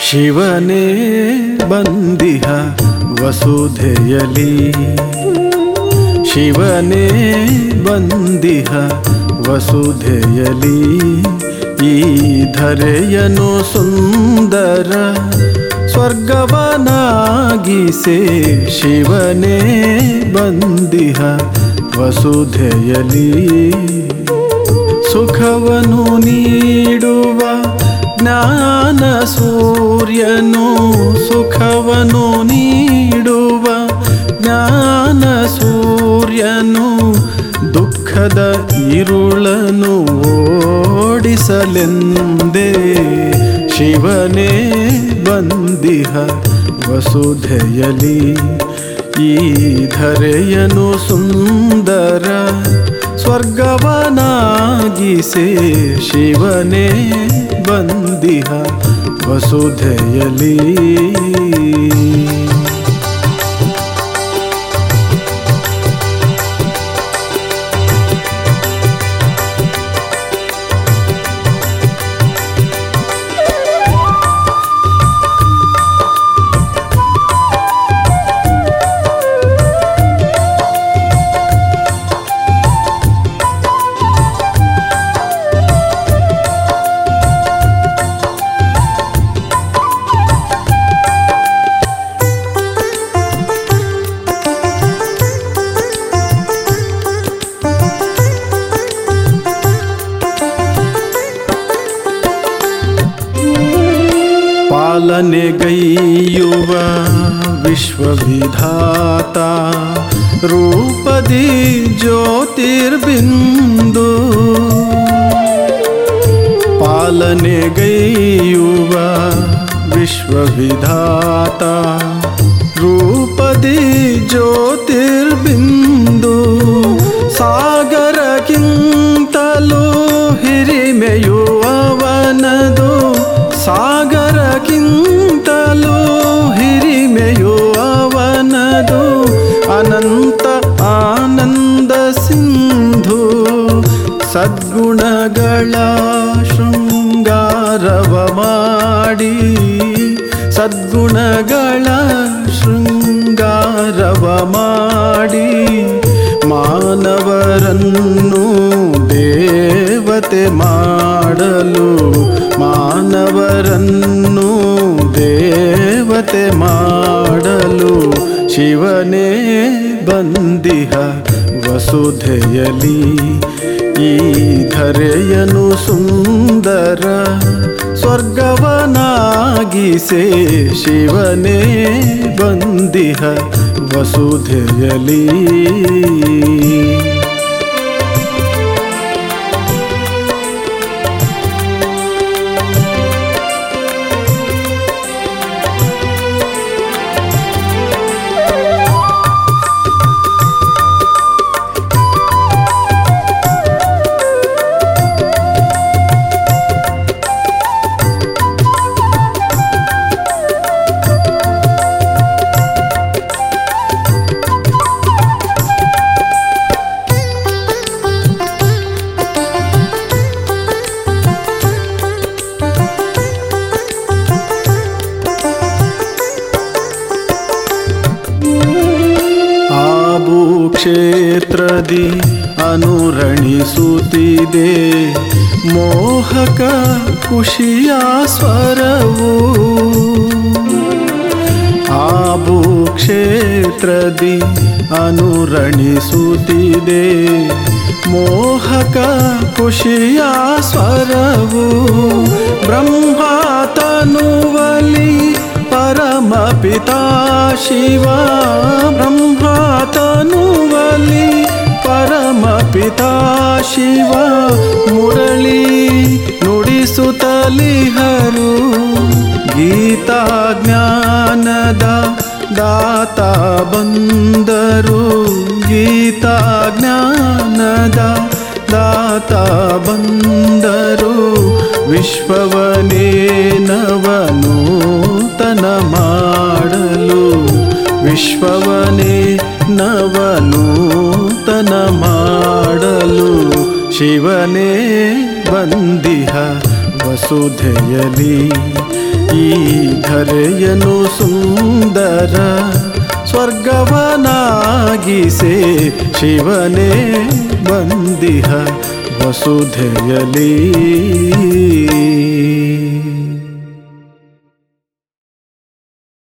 ಶಿವನೇ ಬಂದಿಹ ವಸುಧೆಯಲಿ ಶಿವನೇ ಬಂದಿಹ ವಸುಧೆಯಲಿ ಈ ಧರೆಯನು ಸುಂದರ ಸ್ವರ್ಗವನಾಗಿಸೆ ಶಿವನೇ ಬಂದಿಹ ವಸುಧೆಯಲಿ ಸುಖವನ್ನು ನೀಡುವ ಜ್ಞಾನ ಸೂರ್ಯನು ಸುಖವನ್ನು ನೀಡುವ ಜ್ಞಾನ ಸೂರ್ಯನು ದುಃಖದ ಇರುಳನು ಓಡಿಸಲೆಂದೇ ಶಿವನೇ ಬಂದಿಹ ವಸುಧೆಯಲಿ ಈ ಧರೆಯನು ಸುಂದರ ಸ್ವರ್ಗವನಾಗಿಸೆ ಶಿವನೇ ಬಂದಿಹ ವಸುಧೆಯಲಿ ಪಾಲನೆಗೈಯುವ ವಿಶ್ವವಿಧಾತ ರೂಪದಿ ಜ್ಯೋತಿರ್ಬಿಂದು ಪಾಲನೆಗೈಯುವ ವಿಶ್ವವಿಧಾತ ರೂಪದಿ ಜ್ಯೋತಿರ್ಬಿಂದು ಸಾಗರಕ್ಕಿಂತಲೂ ಹಿರಿಮೆಯುವವನದು ಸಾಗರಕ್ಕಿಂತಲೂ ಹಿರಿಮೆಯುವವನದು ಅನಂತ ಆನಂದ ಸಿಂಧು ಸದ್ಗುಣಗಳ ಶೃಂಗಾರವ ಮಾಡಿ ಸದ್ಗುಣಗಳ ಶೃಂಗಾರವ ಮಾಡಿ ಮಾನವರನ್ನು ದೇವತೆ ಮಾಡಲು ಮಾನವರನ್ನು ದೇವತೆ ಮಾಡಲು ಶಿವನೇ ಬಂದಿಹ ವಸುಧೆಯಲಿ ಈ ಧರೆಯನು ಸುಂದರ ಸ್ವರ್ಗವನಾಗಿಸೆ ಶಿವನೇ ಬಂದಿಹ ವಸುಧೆಯಲಿ ಆಬು ಕ್ಷೇತ್ರದಿ ಅನುರಣಿಸುತ್ತಿದೆ ಮೋಹಕ ಖುಷಿಯ ಸ್ವರವು ಆಬು ಕ್ಷೇತ್ರದಿ ಅನುರಣಿಸುತ್ತಿದೆ ಮೋಹಕ ಖುಷಿಯ ಸ್ವರವು ಬ್ರಹ್ಮಾತನುವಲಿ ಪರಮ ಪಿತಾ ಶಿವ ಬ್ರಹ್ಮಾತನುವಲಿ ಪರಮ ಪಿತಾ ಶಿವ ಮುರಳಿ ನುಡಿಸುತ್ತಲಿಹರು ಗೀತಾ ಜ್ಞಾನದ ದಾತ ಬಂದರು ಗೀತಾ ಜ್ಞಾನದ ದಾತ ಬಂದರು ವಿಶ್ವವನೇ ನವನೂತನ ಮಾಡಲು ವಿಶ್ವವನೇ ನವನೂತನ ಮಾಡಲು ಶಿವನೇ ಬಂದಿಹ ವಸುಧೆಯಲಿ ಈ ಧರೆಯನು ಸುಂದರ ಸ್ವರ್ಗವನಾಗಿಸೆ ಶಿವನೇ ಬಂದಿಹ ವಸುಧೆಯಲಿ